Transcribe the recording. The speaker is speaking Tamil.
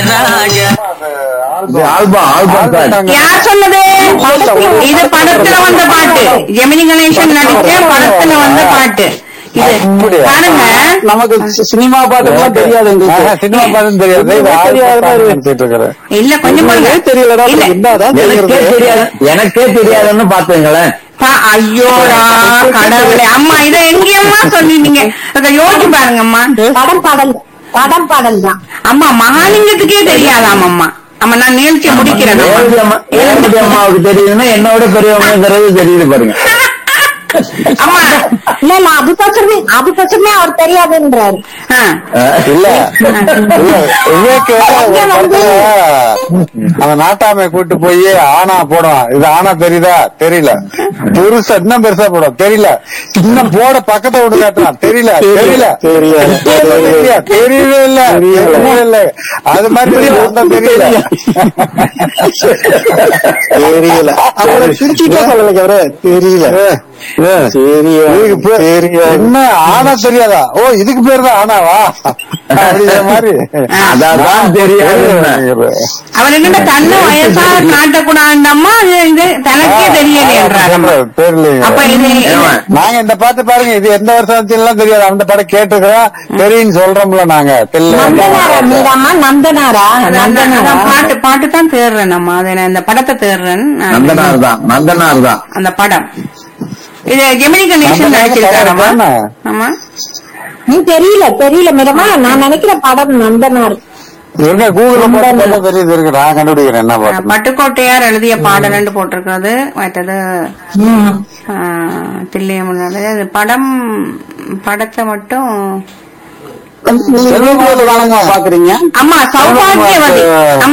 ராஜா இது ஆல்பம் ஆல்பம் சார் யார் சொன்னது இது படத்துல வந்த பாட்டு ஜெமினி கணேசன் நடிச்ச படத்துல வந்த பாட்டு இது அப்படியா? பாருங்க நமக்கு சி- சினிமா பாட்டுலாம் தெரியாது எங்களுக்கு சினிமா பாட்டும் தெரியாது இது தெரியாத நினைச்சிட்டு இருக்கிறேன் இல்ல கொஞ்சம் பாருங்க தெரியலடா இல்ல. என்னதான் எனக்கே தெரியுது தெரியாது எனக்கே தெரியாதுன்னு பாத்துங்களேன் பா- ஐயோடா கடவுளே அம்மா இத எங்கேயம்மா சொல்லிட்டீங்க அத யோசிச்சு பாருங்க அம்மா படம் பாடல் படம் பாடல் தான் அம்மா மகாலிங்கத்துக்கே தெரியாதாம் அம்மா அம்மா நான் நிகழ்ச்சியை முடிக்கிறேன் அம்மா. ரேவதி அம்மா ரேவதி அம்மாவுக்கு தெரியுதுன்னா என்னோட பெரியவங்கிறது தெரியுது பாருங்க அம்மா இல்ல இல்ல அதுக்கோசரமே அதுக்கோசரமே அவர் தெரியாதுன்றாரு ஆ. இல்ல இல்ல விவேக்கு ஒரு படத்துல அவன் நாட்டாமை கூட்டு போய் ஆனா போடுவான் இது ஆனா தெரியுதா தெரியல பெருசா இன்னும் பெருசா போடும் தெரியல இன்னும் போட பக்கத்தை விட்டு காட்டுறான் தெரியல தெரியல தெரியல தெரியவே இல்ல தெரியவே இல்ல அது மாதிரி ஒண்ணும் தெரியல தெரியல அப்புறம் சிரிச்சுட்டே சொல்லல அவரு தெரியல என்ன ஆனா தெரியாதா ஓ இதுக்கு பேர் தான் ஆனாவா அப்படிங்கிற மாதிரி அதான் தெரியாது அவர் என்ன தன்னை வயசா காட்டக்கூடாதுண்டம்மா இது இது தனக்கே தெரியலைன்றாரு தெரியலைங்க அப்ப இது நாங்க இந்த பாட்டு பாருங்க இது எந்த வருஷம் எல்லாம் தெரியாது அந்த படம் கேட்டுக்கிறோம் தெரியும் சொல்றோம்ல நாங்க நந்தனாரா தெரியல மீராமா நந்தனாரா நந்தனாரா அதான் பாட்டு பாட்டு தான் தேடுறேன் நம்ம அதை நான் இந்த படத்தை தேடுறேன் நான் நந்தனார் தான் நந்தனார் தான் அந்த படம் இது ஜெமினி கணேசன் நந்தனார் நடிச்சிருக்காரம்மா படம் தானே? ஆமா நீ தெரியல தெரியல மீரமா நான் நினைக்கிற படம் நந்தனார் இருங்க கூகுள்ல போட்டு தெரியுது இருக்கு நான் கண்டுபிடிக்கிறேன் என்ன பாட்டு பட்டுக்கோட்டையார் எழுதிய பாடல்னு போட்டிருக்கிறது மற்றது ம். ஆ, தில்லையம்மன் அது படம் படத்தை மட்டும் செல்வகுமார் வாழமா பாக்குறீங்க அம்மா சௌபாகியவதி